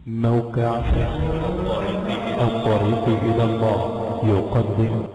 موقع الطريق إلى الله يقدم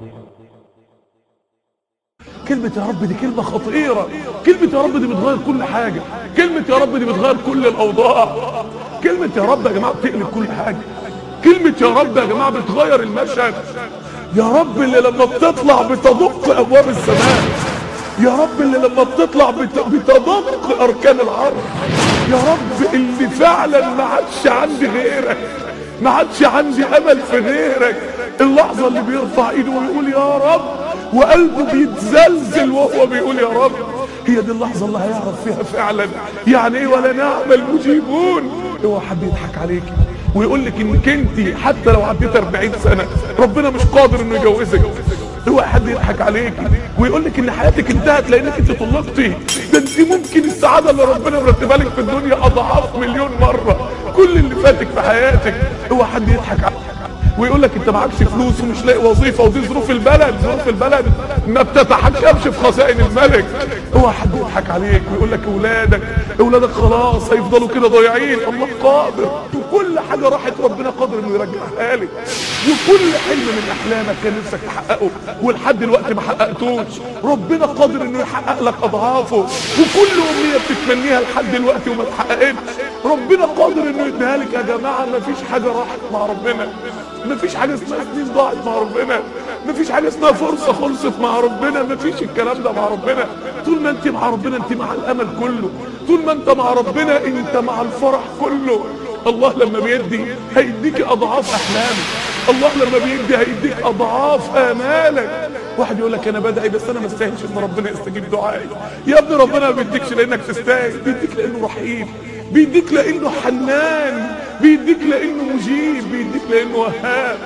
كلمة يا رب دي كلمة خطيرة كلمة يا رب دي بتغير كل حاجة كلمة يا رب دي بتغير كل الأوضاع كلمة يا رب يا جماعة بتقلب كل حاجة كلمة يا رب يا جماعة بتغير المشهد يا رب اللي لما بتطلع بتدق أبواب السماء يا رب اللي لما بتطلع بت- بتدق أركان العرش يا رب اللي فعلا ما عادش عندي غيرك ما عادش عندي امل في غيرك اللحظه اللي بيرفع ايده ويقول يا رب وقلبه بيتزلزل وهو بيقول يا رب هي دي اللحظه اللي هيعرف فيها فعلا يعني ايه ولا نعم المجيبون اوعى حد يضحك عليك ويقول لك انك انت حتى لو عديت 40 سنه ربنا مش قادر انه يجوزك اوعى حد يضحك عليك ويقول لك ان حياتك انتهت لانك انت طلقتي ده انت ممكن السعاده اللي ربنا مرتبها لك في الدنيا اضعاف مليون مره كل اللي فاتك في حياتك اوعى حد يضحك عليك ويقول لك انت معكش فلوس ومش لاقي وظيفه ودي ظروف البلد ظروف البلد ما بتتحكمش في خزائن الملك اوعى حد يضحك عليك ويقول لك اولادك اولادك خلاص هيفضلوا كده ضايعين الله قادر وكل حاجه راحت ربنا قادر انه يرجعها لك وكل حلم من احلامك كان نفسك تحققه ولحد دلوقتي ما حققتوش ربنا قادر انه يحقق لك اضعافه وكل امنيه بتتمنيها لحد دلوقتي وما اتحققتش ربنا قادر انه يديها لك يا جماعه ما فيش حاجه راحت مع ربنا ما فيش حاجه اسمها سنين ضاعت مع ربنا ما فيش حاجه اسمها فرصه خلصت مع ربنا ما فيش الكلام ده مع ربنا طول ما انت مع ربنا انت مع الامل كله طول ما انت مع ربنا انت مع الفرح كله الله لما بيدي هيديك اضعاف احلامك الله لما بيدي هيديك اضعاف امالك واحد يقول لك انا بدعي بس انا ما استاهلش ان ربنا يستجيب دعائي يا ابني ربنا ما بيديكش لانك تستاهل بيديك لانه رحيم بيديك لانه حنان بيديك لانه مجيب بيديك لانه وهاب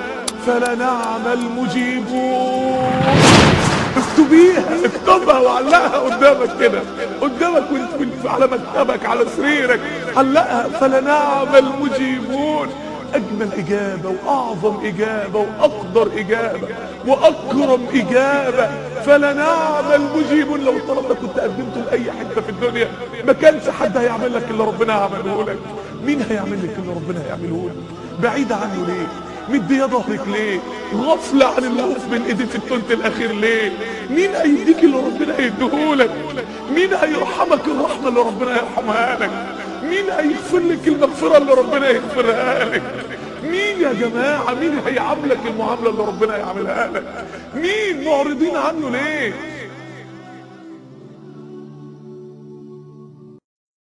فلنعم المجيبون اكتبيها اكتبها وعلقها قدامك كده قدامك وانت وانت على مكتبك على سريرك علقها فلنعم المجيبون اجمل اجابه واعظم اجابه واقدر اجابه واكرم اجابه فلنعم المجيبون لو الطلب ده كنت قدمته لاي حته في الدنيا ما كانش حد هيعمل لك اللي ربنا هيعمله لك مين هيعمل لك اللي ربنا هيعمله لك بعيد عنه ليه مديه ظهرك ليه غفلة عن اللي وقف من ايدي في الثلث الاخير ليه مين هيديك اللي ربنا هيديهولك مين هيرحمك الرحمة اللي ربنا هيرحمها لك مين هيغفر لك المغفرة اللي ربنا هيغفرها لك مين يا جماعة مين هيعاملك المعاملة اللي ربنا هيعملها لك مين معرضين عنه ليه